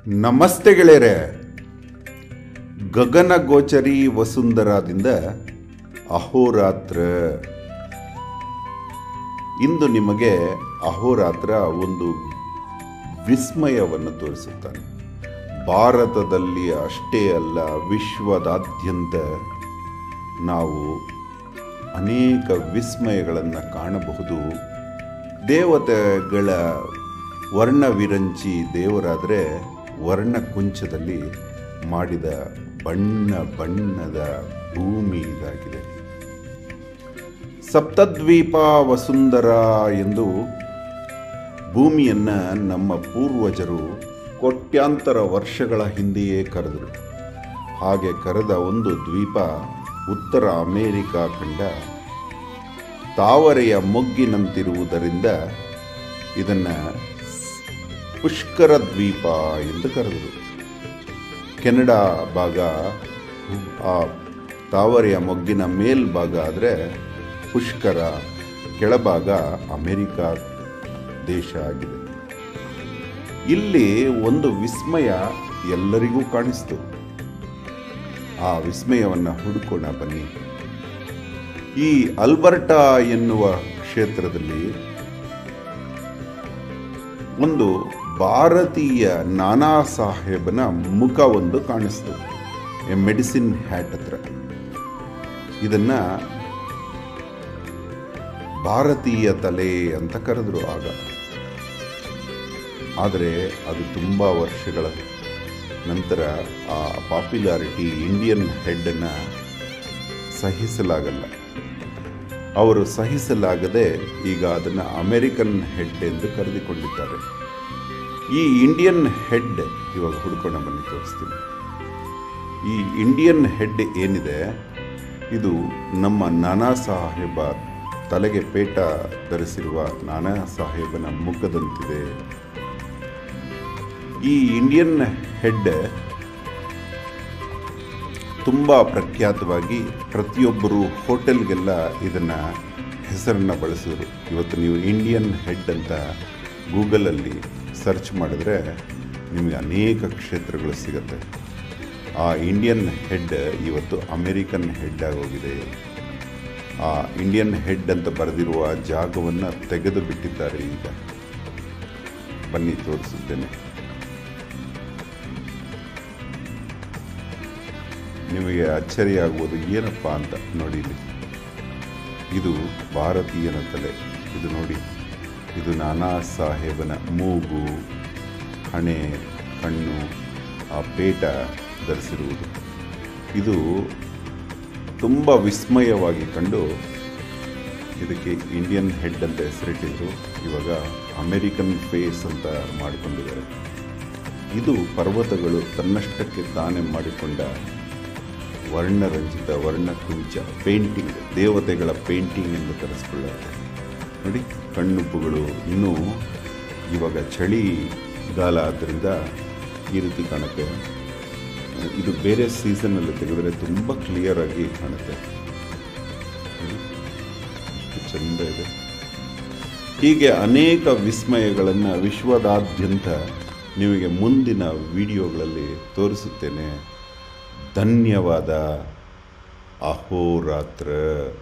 ನಮಸ್ತೆ ಗೆಳೆಯರೆ ಗಗನಗೋಚರಿ ವಸುಂಧರಾದಿಂದ ಅಹೋರಾತ್ರ ಇಂದು ನಿಮಗೆ ಅಹೋರಾತ್ರ ಒಂದು ವಿಸ್ಮಯವನ್ನು ತೋರಿಸುತ್ತಾನೆ ಭಾರತದಲ್ಲಿ ಅಷ್ಟೇ ಅಲ್ಲ ವಿಶ್ವದಾದ್ಯಂತ ನಾವು ಅನೇಕ ವಿಸ್ಮಯಗಳನ್ನು ಕಾಣಬಹುದು ದೇವತೆಗಳ ವರ್ಣವಿರಂಚಿ ದೇವರಾದರೆ ವರ್ಣಕುಂಚದಲ್ಲಿ ಮಾಡಿದ ಬಣ್ಣ ಬಣ್ಣದ ಭೂಮಿ ಇದಾಗಿದೆ ಸಪ್ತದ್ವೀಪ ವಸುಂಧರ ಎಂದು ಭೂಮಿಯನ್ನು ನಮ್ಮ ಪೂರ್ವಜರು ಕೋಟ್ಯಾಂತರ ವರ್ಷಗಳ ಹಿಂದೆಯೇ ಕರೆದರು ಹಾಗೆ ಕರೆದ ಒಂದು ದ್ವೀಪ ಉತ್ತರ ಅಮೇರಿಕಾ ಖಂಡ ತಾವರೆಯ ಮೊಗ್ಗಿನಂತಿರುವುದರಿಂದ ಇದನ್ನು ಪುಷ್ಕರ ದ್ವೀಪ ಎಂದು ಕರೆದರು ಕೆನಡಾ ಭಾಗ ಆ ತಾವರೆಯ ಮೊಗ್ಗಿನ ಮೇಲ್ಭಾಗ ಆದರೆ ಪುಷ್ಕರ ಕೆಳಭಾಗ ಅಮೆರಿಕ ದೇಶ ಆಗಿದೆ ಇಲ್ಲಿ ಒಂದು ವಿಸ್ಮಯ ಎಲ್ಲರಿಗೂ ಕಾಣಿಸ್ತು ಆ ವಿಸ್ಮಯವನ್ನು ಹುಡುಕೋಣ ಬನ್ನಿ ಈ ಅಲ್ಬರ್ಟಾ ಎನ್ನುವ ಕ್ಷೇತ್ರದಲ್ಲಿ ಒಂದು ಭಾರತೀಯ ನಾನಾ ಸಾಹೇಬನ ಮುಖ ಒಂದು ಕಾಣಿಸ್ತು ಎ ಮೆಡಿಸಿನ್ ಹ್ಯಾಟ್ ಹತ್ರ ಇದನ್ನ ಭಾರತೀಯ ತಲೆ ಅಂತ ಕರೆದ್ರು ಆಗ ಆದರೆ ಅದು ತುಂಬ ವರ್ಷಗಳ ನಂತರ ಆ ಪಾಪ್ಯುಲಾರಿಟಿ ಇಂಡಿಯನ್ ಹೆಡ್ಡನ್ನು ಸಹಿಸಲಾಗಲ್ಲ ಅವರು ಸಹಿಸಲಾಗದೆ ಈಗ ಅದನ್ನು ಅಮೆರಿಕನ್ ಹೆಡ್ ಎಂದು ಕರೆದುಕೊಂಡಿದ್ದಾರೆ ಈ ಇಂಡಿಯನ್ ಹೆಡ್ ಇವಾಗ ಹುಡ್ಕೊಂಡು ಬನ್ನಿ ತೋರಿಸ್ತೀನಿ ಈ ಇಂಡಿಯನ್ ಹೆಡ್ ಏನಿದೆ ಇದು ನಮ್ಮ ನಾನಾ ಸಾಹೇಬ ತಲೆಗೆ ಪೇಟ ಧರಿಸಿರುವ ನಾನಾ ಸಾಹೇಬನ ಮುಖದಂತಿದೆ ಈ ಇಂಡಿಯನ್ ಹೆಡ್ ತುಂಬ ಪ್ರಖ್ಯಾತವಾಗಿ ಪ್ರತಿಯೊಬ್ಬರು ಹೋಟೆಲ್ಗೆಲ್ಲ ಇದನ್ನು ಹೆಸರನ್ನು ಬಳಸಿದ್ರು ಇವತ್ತು ನೀವು ಇಂಡಿಯನ್ ಹೆಡ್ ಅಂತ ಗೂಗಲಲ್ಲಿ ಸರ್ಚ್ ಮಾಡಿದ್ರೆ ನಿಮಗೆ ಅನೇಕ ಕ್ಷೇತ್ರಗಳು ಸಿಗುತ್ತೆ ಆ ಇಂಡಿಯನ್ ಹೆಡ್ ಇವತ್ತು ಅಮೇರಿಕನ್ ಹೆಡ್ ಆಗೋಗಿದೆ ಆ ಇಂಡಿಯನ್ ಹೆಡ್ ಅಂತ ಬರೆದಿರುವ ಜಾಗವನ್ನು ತೆಗೆದು ಬಿಟ್ಟಿದ್ದಾರೆ ಈಗ ಬನ್ನಿ ತೋರಿಸುತ್ತೇನೆ ನಿಮಗೆ ಅಚ್ಚರಿಯಾಗುವುದು ಏನಪ್ಪ ಅಂತ ನೋಡಿ ಇಲ್ಲಿ ಇದು ಭಾರತೀಯನ ತಲೆ ಇದು ನೋಡಿ ಇದು ನಾನಾ ಸಾಹೇಬನ ಮೂಗು ಹಣೆ ಕಣ್ಣು ಆ ಪೇಟ ಧರಿಸಿರುವುದು ಇದು ತುಂಬ ವಿಸ್ಮಯವಾಗಿ ಕಂಡು ಇದಕ್ಕೆ ಇಂಡಿಯನ್ ಹೆಡ್ ಅಂತ ಹೆಸರಿಟ್ಟಿದ್ರು ಇವಾಗ ಅಮೆರಿಕನ್ ಫೇಸ್ ಅಂತ ಮಾಡಿಕೊಂಡಿದ್ದಾರೆ ಇದು ಪರ್ವತಗಳು ತನ್ನಷ್ಟಕ್ಕೆ ತಾನೇ ಮಾಡಿಕೊಂಡ ವರ್ಣರಂಜಿತ ವರ್ಣಕುಂಚ ಪೇಂಟಿಂಗ್ ದೇವತೆಗಳ ಪೇಂಟಿಂಗ್ ಎಂದು ಕರೆಸ್ಕೊಳ್ಳುತ್ತೆ ನೋಡಿ ಕಣ್ಣುಪ್ಪುಗಳು ಇನ್ನೂ ಇವಾಗ ಚಳಿಗಾಲ ಆದ್ದರಿಂದ ಈ ರೀತಿ ಕಾಣುತ್ತೆ ಇದು ಬೇರೆ ಸೀಸನಲ್ಲಿ ತೆಗೆದರೆ ತುಂಬ ಕ್ಲಿಯರ್ ಆಗಿ ಕಾಣುತ್ತೆ ನೋಡಿ, ಎಷ್ಟು ಚಂದ ಇದೆ ಹೀಗೆ ಅನೇಕ ವಿಸ್ಮಯಗಳನ್ನು ವಿಶ್ವದಾದ್ಯಂತ ನಿಮಗೆ ಮುಂದಿನ ವಿಡಿಯೋಗಳಲ್ಲಿ ತೋರಿಸುತ್ತೇನೆ ಧನ್ಯವಾದ ಅಹೋರಾತ್ರ